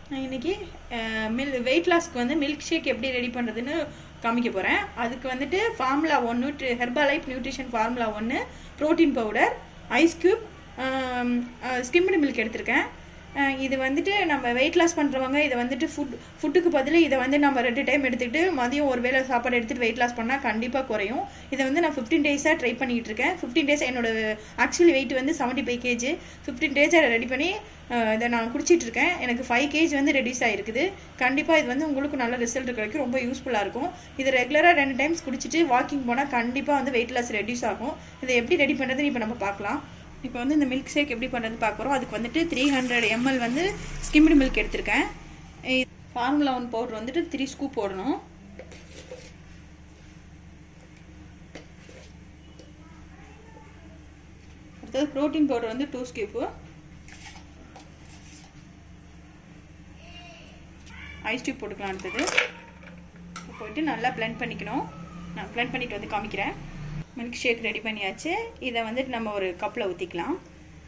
நான் இன்னைக்கு mill wait லாஸ்க்கு வந்து மில்க் ஷேக் எப்படி ரெடி பண்ணுறதுன்னு காமிக்க போகிறேன் அதுக்கு வந்துட்டு ஃபார்முலா ஒன்று ஹெர்பாலைட் நியூட்ரிஷன் ஃபார்முலா ஒன்று protein powder ice cube skimmed milk எடுத்திருக்கேன் அஹ் இது வந்துட்டு நம்ம வெயிட் லாஸ் பண்ணுறவங்க இதை வந்துட்டு ஃபுட் ஃபுட்டுக்கு பதில் இதை வந்து நம்ம ரெண்டு டைம் எடுத்துக்கிட்டு மதியம் ஒரு வேளை சாப்பாடு எடுத்துகிட்டு வெயிட் லாஸ் பண்ணால் கண்டிப்பாக குறையும் இதை வந்து நான் ஃபிஃப்டீன் டேஸாக ட்ரை பண்ணிகிட்டு இருக்கேன் ஃபிஃப்டீன் டேஸ் என்னோட ஆக்சுவலி வெயிட் வந்து செவன்ட்டி ஃபைவ் கேஜி ஃபிஃப்டீன் டேஸை ரெடி பண்ணி அஹ் இதை நான் குடிச்சிட்டு இருக்கேன் எனக்கு ஃபைவ் கேஜ் வந்து ரெடியூஸ் ஆகிருக்குது கண்டிப்பாக இது வந்து உங்களுக்கு நல்ல ரிசல்ட் கிடைக்கும் ரொம்ப யூஸ்ஃபுல்லாக இருக்கும் இதை ரெகுலராக ரெண்டு டைம்ஸ் குடிச்சிட்டு வாக்கிங் போனால் கண்டிப்பாக வந்து வெயிட் லாஸ் ரெடியூஸ் ஆகும் இதை எப்படி ரெடி பண்ணுறதுன்னு இப்போ நம்ம பார்க்கலாம் இப்போ வந்து இந்த மில்க் ஷேக் எப்படி பண்ணுறது பார்க்க போகிறோம் அதுக்கு வந்துட்டு த்ரீ ஹண்ட்ரட் எம்எல் வந்து ஸ்கிம்டு மில்க் எடுத்திருக்கேன் ஃபார்முலா ஒன் பவுடர் வந்துட்டு த்ரீ ஸ்கூப் போடணும் அடுத்தது ப்ரோட்டீன் பவுடர் வந்து டூ ஸ்கூப்பு ஐஸ் டியூப் போட்டுக்கலாம் அடுத்தது போயிட்டு நல்லா பிளெண்ட் பண்ணிக்கணும் நான் பிளெண்ட் பண்ணிட்டு வந்து காமிக்கிறேன் மில்க் ஷேக் ரெடி பண்ணியாச்சு இதை வந்துட்டு நம்ம ஒரு கப்பில் ஊற்றிக்கலாம்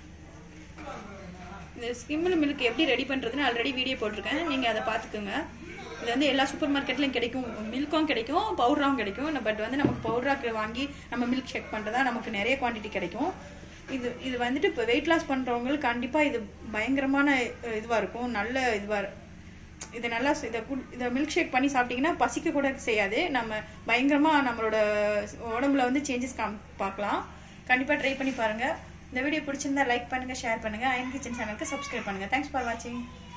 இந்த ஸ்கிம்மில் மில்க் எப்படி ரெடி பண்ணுறதுன்னு ஆல்ரெடி வீடியோ போட்டிருக்கேன் நீங்கள் அதை பார்த்துக்குங்க இது வந்து எல்லா சூப்பர் மார்க்கெட்லையும் கிடைக்கும் மில்க்கும் கிடைக்கும் பவுடராகவும் கிடைக்கும் பட் வந்து நமக்கு பவுடராக வாங்கி நம்ம மில்க் ஷேக் பண்ணுறதா நமக்கு நிறைய குவான்டிட்டி கிடைக்கும் இது இது வந்துட்டு இப்போ வெயிட் லாஸ் பண்ணுறவங்களுக்கு கண்டிப்பாக இது பயங்கரமான இதுவாக இருக்கும் நல்ல இதுவாக இதை நல்லா இதை இதை மில்க் ஷேக் பண்ணி சாப்பிட்டீங்கன்னா பசிக்க கூட செய்யாது நம்ம பயங்கரமாக நம்மளோட உடம்புல வந்து சேஞ்சஸ் காம் பார்க்கலாம் கண்டிப்பாக ட்ரை பண்ணி பாருங்கள் இந்த வீடியோ பிடிச்சிருந்தா லைக் பண்ணுங்கள் ஷேர் பண்ணுங்கள் அயன் கிச்சன் சேனலுக்கு சப்ஸ்கிரைப் பண்ணுங்கள் தேங்க்ஸ் ஃபார் வாட்சிங்